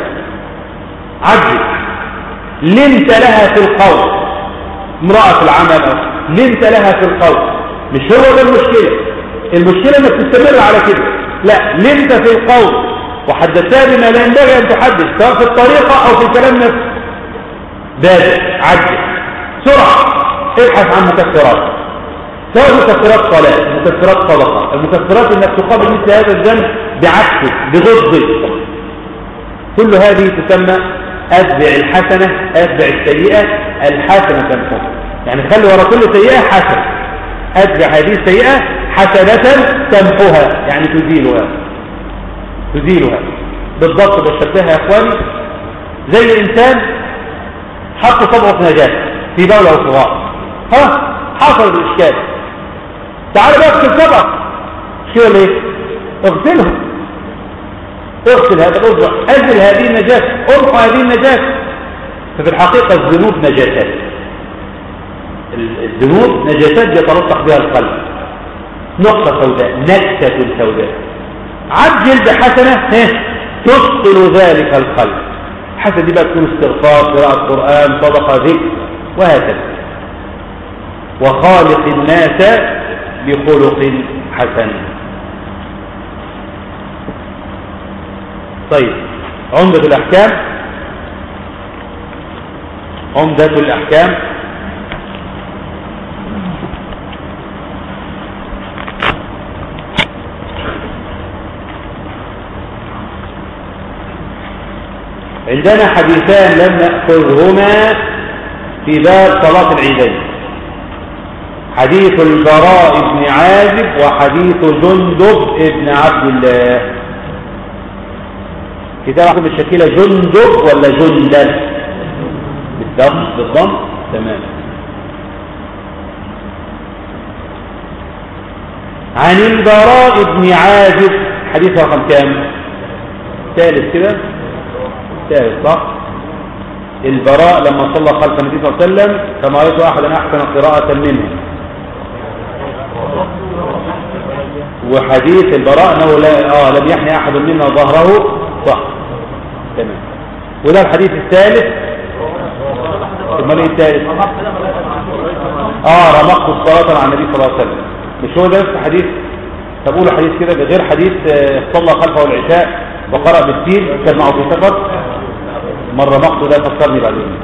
عجل لنت لها في القول امرأة في العمل أو لنت لها في القول مش هو ده المشكلة المشكلة انك تستمر على كده لا لنت في القول وحدثتها بما لا ينبغي ان تحدث سواء في الطريقة او في الكلام نفسه بادئ عجل سرعة ابحث عن مكسرات سواء مكسرات صلاة مكسرات صدقة المكسرات انك تقابل مثل هذا الذنب بعكسه بغضه كل هذه تسمى اتبع الحسنة اتبع السيئة الحسنة تنفذ يعني خلي ورا كل سيئة حسنة اتبع هذه السيئة حسنة تمحوها يعني تزيلها تزيلها بالضبط بشبهها يا اخواني زي الانسان حط صبعه في نجاسة في دولة وصغار ها حصل الاشكال تعال بقى اغسل صبعك مش كده ليه اغسله اغسل هذا الاصبع ازل هذه النجاسة ارفع هذه النجاسة ففي الحقيقة الذنوب نجاسات الذنوب نجاسات يتلطخ بها القلب نقطة سوداء نكتة سوداء عجل بحسنة تثقل ذلك القلب حسنة دي بقى تكون استغفار قراءة قرآن صدقة ذكر وهكذا وخالق الناس بخلق حسن طيب عمدة الأحكام عمدة الأحكام عندنا حديثان لم نأخذهما في باب صلاة العيدين حديث البراء بن عازب وحديث جندب بن عبد الله كتاب عقب الشكيلة جندب ولا جندل بالضم بالضم تمام عن البراء بن عازب حديث رقم كام ثالث كده ثالث صح البراء لما صلى خلف النبي صلى الله عليه وسلم كما رأيت أحدا أحسن قراءة منه وحديث البراء انه لا اه لم يحني احد منا ظهره صح تمام وده الحديث الثالث امال ايه الثالث اه رمقت الصلاه مع النبي صلى الله عليه وسلم مش هو ده نفس الحديث طب قولوا حديث كده ده غير حديث آه، صلى خلفه العشاء وقرأ بالتين كان معه في سفر مرة مقته ده فكرني بعدين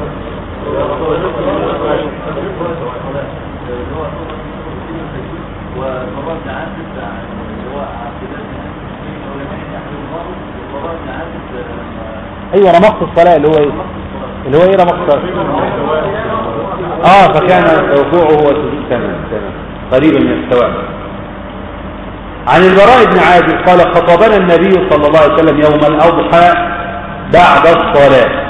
ايوه رمقت الصلاة اللي هو ايه اللي هو ايه رمقت الصلاة اه فكان ركوعه وسجود تمام تمام قريبا من السواء عن البراء بن عازب قال خطبنا النبي صلى الله عليه وسلم يوم الأضحى بعد الصلاة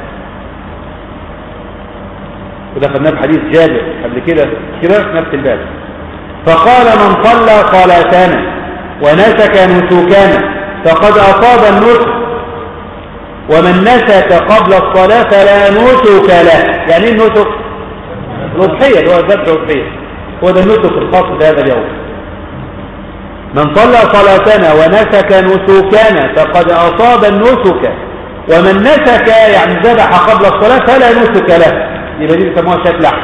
وده خدناه في حديث جابر قبل كده كده في نفس الباب فقال من صلى صلاتنا ونسك نسوكنا فقد أصاب النسك ومن نسك قبل الصلاة فلا نسك له يعني ايه النسك الأضحية اللي هو ذبح الأضحية هو ده النسك الخاص بهذا اليوم من صلى صلاتنا ونسك نسوكنا فقد أصاب النسك ومن نسك يعني ذبح قبل الصلاة فلا نسك له يبقى دي بيسموها شاة لحم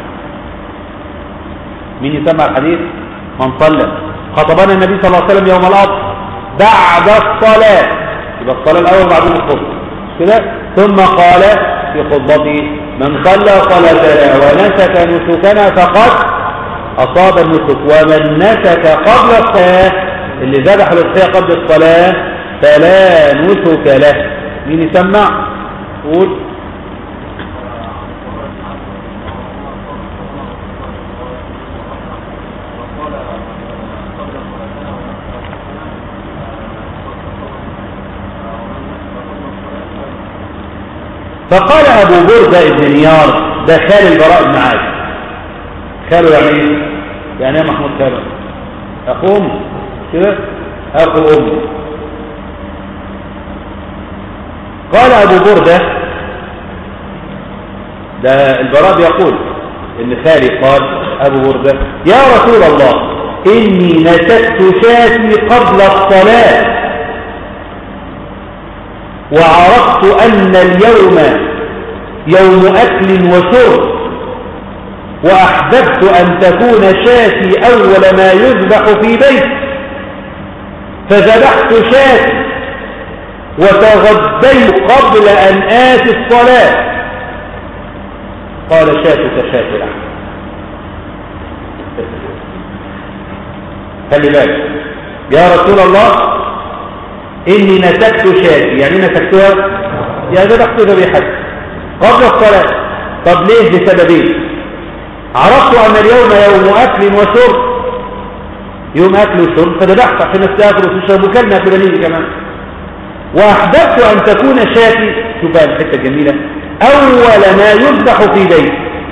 مين يسمى الحديث من صلى خطبنا النبي صلى الله عليه وسلم يوم الأضحى بعد الصلاة يبقى الصلاة الأول بعد الخطبة كده ثم قال في خطبته من صلى صلاتنا ونسك نسكنا فقد أصاب النسك ومن نسك قبل الصلاة اللي ذبح الأضحية قبل الصلاة فلا نسك له مين يسمع قول فقال أبو بردة ابن نيار ده خال البراء بن عازب خاله يعني ايه يعني ايه محمود خاله اخو امه كده اخو امه قال ابو برده ده البراء بيقول ان خالي قال ابو برده يا رسول الله اني نسكت شاتي قبل الصلاه وعرفت ان اليوم يوم اكل وشرب وأحببت أن تكون شاتي أول ما يذبح في بيت فذبحت شاتي وتغديت قبل أن آتي الصلاة قال شاتك شات لحم خلي بالك يا رسول الله إني نسكت شاتي يعني نسكتها يا ذبحت ذبيحتي قبل الصلاة طب ليه بسببين عرفت أن اليوم يوم أكل وشرب يوم أكل وشرب فذبحت عشان استأكل وتشرب وكلنا في بنيه كمان وأحببت أن تكون شاتي شوف بقى الحتة الجميلة أول ما يذبح في بيت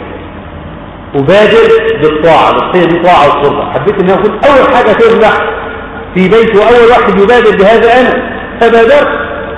أبادر بالطاعة بالطاعة دي طاعة وقربة حبيت أن أكون أول حاجة تذبح في بيت وأول واحد يبادر بهذا أنا فبادرت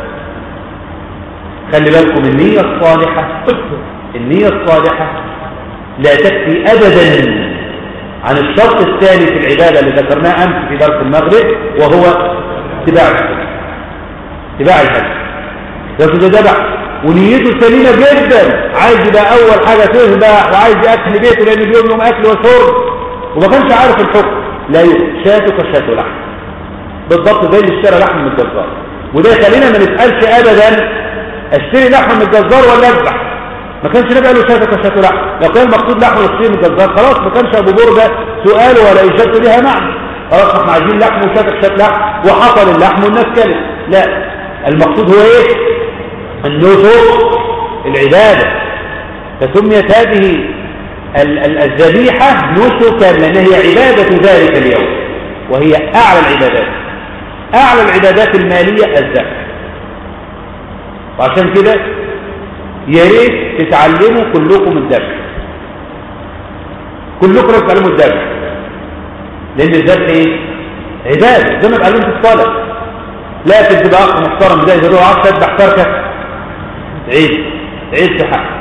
خلي بالكم النية الصالحة النية الصالحة لا تكفي أبدا عن الشرط الثاني في العبادة اللي ذكرناه أمس في درس المغرب وهو اتباع الحج اتباع الحج لكن ده ذبح ونيته سليمة جدا عايز يبقى أول حاجة تذبح وعايز يأكل بيته لأن اليوم يوم أكل وشرب وما كانش عارف الحكم لا شاتك شات لحم بالضبط زي اللي اشترى لحم من الجزار وده خلينا ما نسألش أبدا اشتري لحم من الجزار ولا اذبح ما كانش نبقى له شاتك شات لحم لو كان المقصود لحم يشتري من الجزار خلاص ما كانش ابو برده سؤاله ولا اجابته ليها معنى خلاص احنا عايزين لحم وشاتك شات لحم وحصل اللحم والناس كلت لا المقصود هو ايه النسك العباده فسميت هذه الذبيحه نسكا لان هي عباده ذلك اليوم وهي اعلى العبادات اعلى العبادات الماليه الذبح وعشان كده يا ريت تتعلموا كلكم الذبح كلكم تتعلموا الذبح لان الذبح ايه عباده زي ما اتعلمت الصلاه لا تبقى اخ محترم بدايه زي عارف تذبح فركه عيد عيد في حق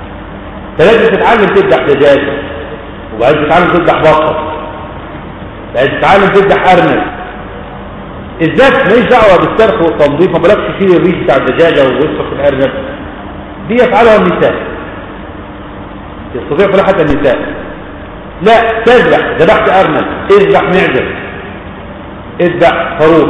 فلازم تتعلم تذبح دجاج وبعدين تتعلم تذبح بطه بقى تتعلم تذبح ارنب الذبح ماليش دعوه بالسرق والتنظيف ما بلاش تشيل الريش بتاع الدجاجه ويسرق الارنب دي يفعلها النساء يستطيع فلاحة النساء لا تذبح ذبحت ارنب اذبح معدة اذبح خروف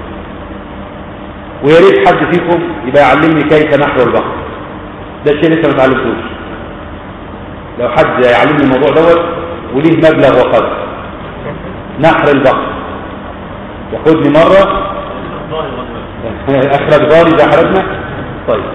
ويا ريت حد فيكم يبقى يعلمني كيف نحو البقر ده الشيء لسه ما اتعلمتوش لو حد يعلمني الموضوع دوت وليه مبلغ وقدر نحر البقر ياخدني مرة اخرج ضاري زي حالتنا طيب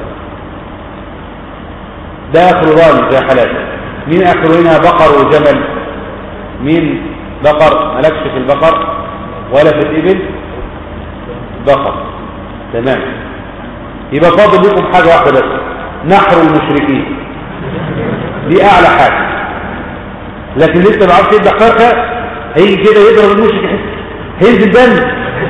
ده اخر ضاري زي حالتنا مين اخر هنا بقر وجمل مين بقر ملكش في البقر ولا في الابل بقر تمام يبقى فاضل لكم حاجة واحدة بس نحر المشركين دي اعلى حاجة لكن لسه ما عرفش يذبح فرخة هيجي كده يضرب المشرك يحس هينزل دم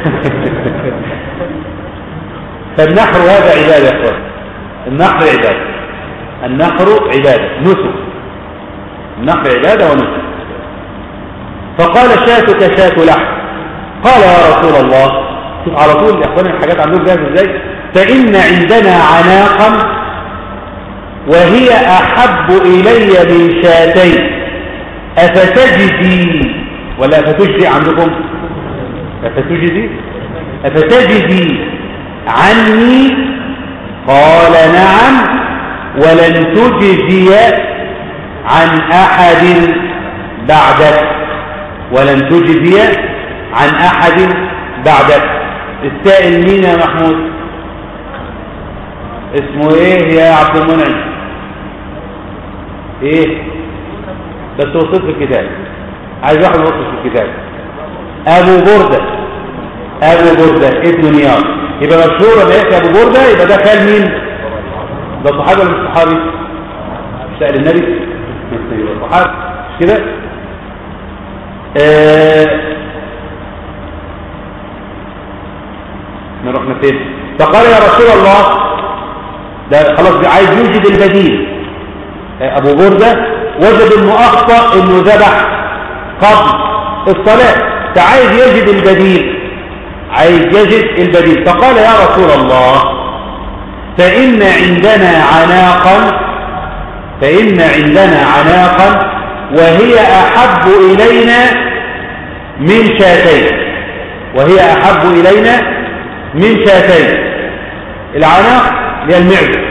فالنحر هذا عبادة يا اخوان النحر عبادة النحر عبادة نسك النحر عبادة ونسك فقال شاتك شات لحم قال يا رسول الله شوف على طول يا اخوان الحاجات عندهم جاهزة ازاي فإن عندنا عناقا وهي أحب إلي من شاتين أفتجدي ولا أفتجدي عندكم أفتجدي أفتجدي عني قال نعم ولن تجزي عن أحد بعدك ولن تجزي عن أحد بعدك السائل مين يا محمود اسمه ايه يا عبد المنعم ايه بس وصلت في الكتاب عايز واحد وصل في الكتاب ابو بردة ابو بردة ابن نياض يبقى مشهور لما يحكي ابو بردة يبقى ده خال مين ده صحابي ولا مش صحابي سأل النبي يبقى صحابي مش كده آه نروح فين فقال يا رسول الله ده خلاص عايز يوجد البديل ابو بردة وجد انه اخطأ انه ذبح قبل الصلاة فعايز يجد البديل عايز يجد البديل فقال يا رسول الله فإن عندنا عناقا فإن عندنا عناقا وهي أحب إلينا من شاتين وهي أحب إلينا من شاتين العناق هي المعدة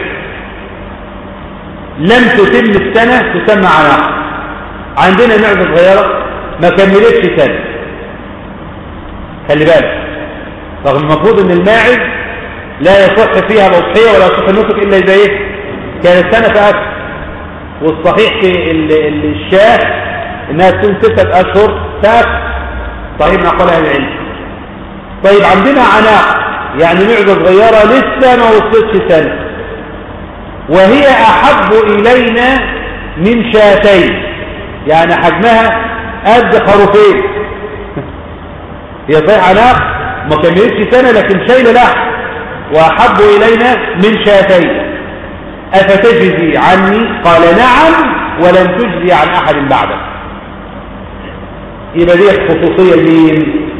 لم تتم السنة تسمى عناق عندنا معدة صغيرة ما كملتش سنة خلي بالك رغم المفروض ان الماعز لا يصح فيها الأضحية ولا يصح النسك إلا إذا إيه كانت سنة فأكثر والصحيح في الشاه إنها تكون ستة أشهر فأكثر صحيح ما قال أهل العلم طيب عندنا عناق يعني معدة صغيرة لسه ما وصلتش سنة وهي أحب إلينا من شاتين يعني حجمها قد خروفين هي صحيح عناق ما كملتش سنة لكن شايلة لحم وأحب إلينا من شاتين أفتجزي عني قال نعم ولن تجزي عن أحد بعدك يبقى دي خصوصية لمين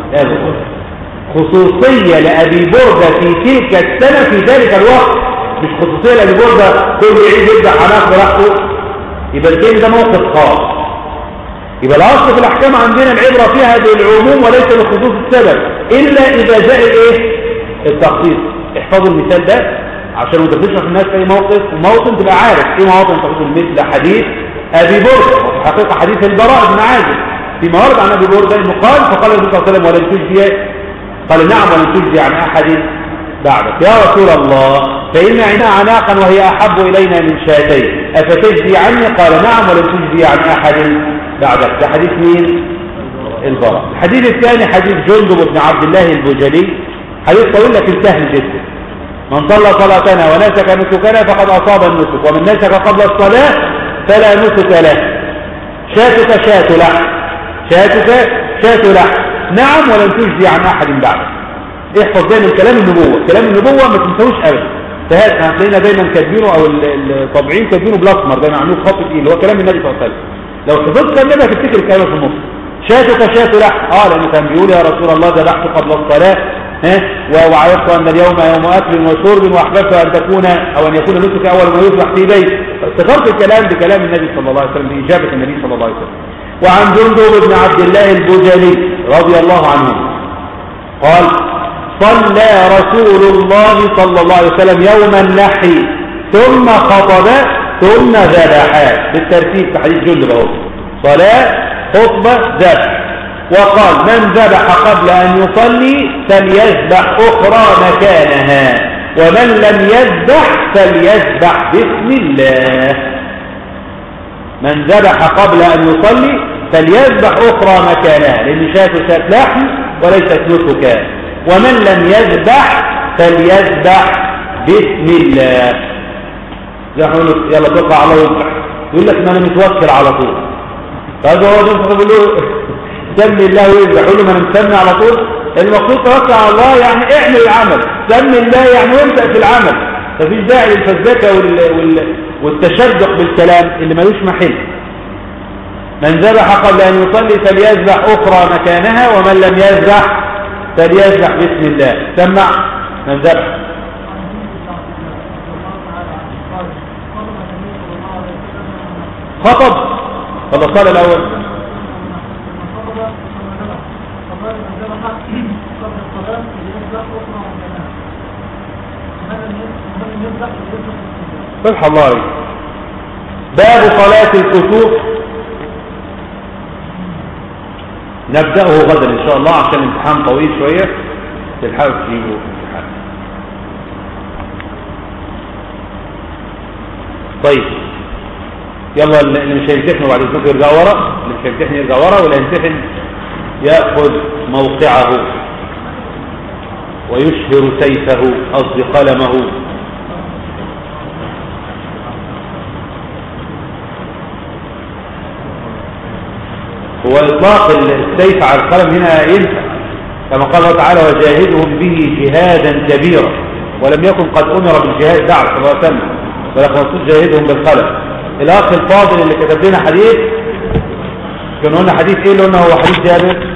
خصوصية لأبي بردة في تلك السنة في ذلك الوقت مش خصوصية لأبي بردة كل عيد يبدأ عناق براحته يبقى الكلام ده موقف خاص يبقى الأصل في الأحكام عندنا العبرة فيها بالعموم وليس لخصوص السبب إلا إذا جاء إيه التخصيص احفظوا المثال ده عشان ما تفرشش في الناس في أي موقف وموطن تبقى عارف إيه مواطن تخصيص مثل حديث أبي بردة وفي حقيقة حديث البراء بن عازب في موارد عن أبي بردة إنه قال فقال النبي صلى الله عليه وسلم ولن تجزي قال نعم ولن تجزي عن أحد بعدك يا رسول الله فإن عنا عناقا وهي أحب إلينا من شاتين أفتجزي عني قال نعم ولن تجزي عن أحد بعدك ده حديث مين البراء الحديث الثاني حديث جندب بن عبد الله البجلي حديث طويل لكن سهل جدا من صلى صلاتنا ونسك نسكنا فقد أصاب النسك ومن نسك قبل الصلاة فلا نسك له شاتك شات لحم شاتك شات لحم نعم ولن تجزي عن أحد بعدك احفظ دايما كلام النبوة كلام النبوة ما تنسوش أبدا فهذا هتلاقينا دايما كاتبينه أو الطابعين كاتبينه بالأسمر دايما عاملين خط تقيل هو كلام النبي صلى الله عليه وسلم لو حفظت النبي هتفتكر الكلام في النص شاتك شات لحم اه لانه كان بيقول يا رسول الله ذبحت قبل الصلاه ها وعرفت ان اليوم يوم اكل وشرب واحببت ان تكون او ان يكون نسك اول ما يذبح في بيت افتكرت الكلام بكلام النبي صلى الله عليه وسلم باجابه النبي صلى الله عليه وسلم وعن جندب بن عبد الله البجلي رضي الله عنه قال صلى رسول الله صلى الله عليه وسلم يوم النحر ثم خطب ثم ذبح بالترتيب في حديث جندب اهو صلاه خطبه ذبح وقال من ذبح قبل أن يصلي فليذبح أخرى مكانها ومن لم يذبح فليذبح باسم الله من ذبح قبل أن يصلي فليذبح أخرى مكانها لأن شاة شاة لحم وليست نسكا ومن لم يذبح فليذبح باسم الله يلا تقع الله يذبح يقول لك ما أنا متوكل على طول فهذا هو ده بيقول له سمي الله ويذبح يقول له ما انا مسمي على طول المقصود توكل على الله يعني اعمل العمل سمي الله يعني وابدا في العمل مفيش داعي للفزلكه وال... وال... والتشدق بالكلام اللي ملوش محل من ذبح قبل ان يصلي فليذبح اخرى مكانها ومن لم يذبح فليذبح باسم الله سمع من ذبح خطب ولا صلى الاول فتح الله عليك باب صلاة الكسوف نبدأه غدا إن شاء الله عشان الامتحان طويل شوية تلحقوا تجيبوا امتحان طيب يلا اللي مش هيمتحنوا بعد اذنكم يرجع ورا اللي مش هيمتحن يرجع ورا واللي هيمتحن ياخذ موقعه ويشهر سيفه قصد قلمه هو إطلاق السيف على القلم هنا ينفع كما قال الله تعالى وجاهدهم به جهادا كبيرا ولم يكن قد أمر بالجهاد بعد صلى الله عليه وسلم ولكن مقصود جاهدهم بالقلم الأخ الفاضل اللي كتب لنا حديث كنا قلنا حديث إيه اللي قلنا هو حديث جابر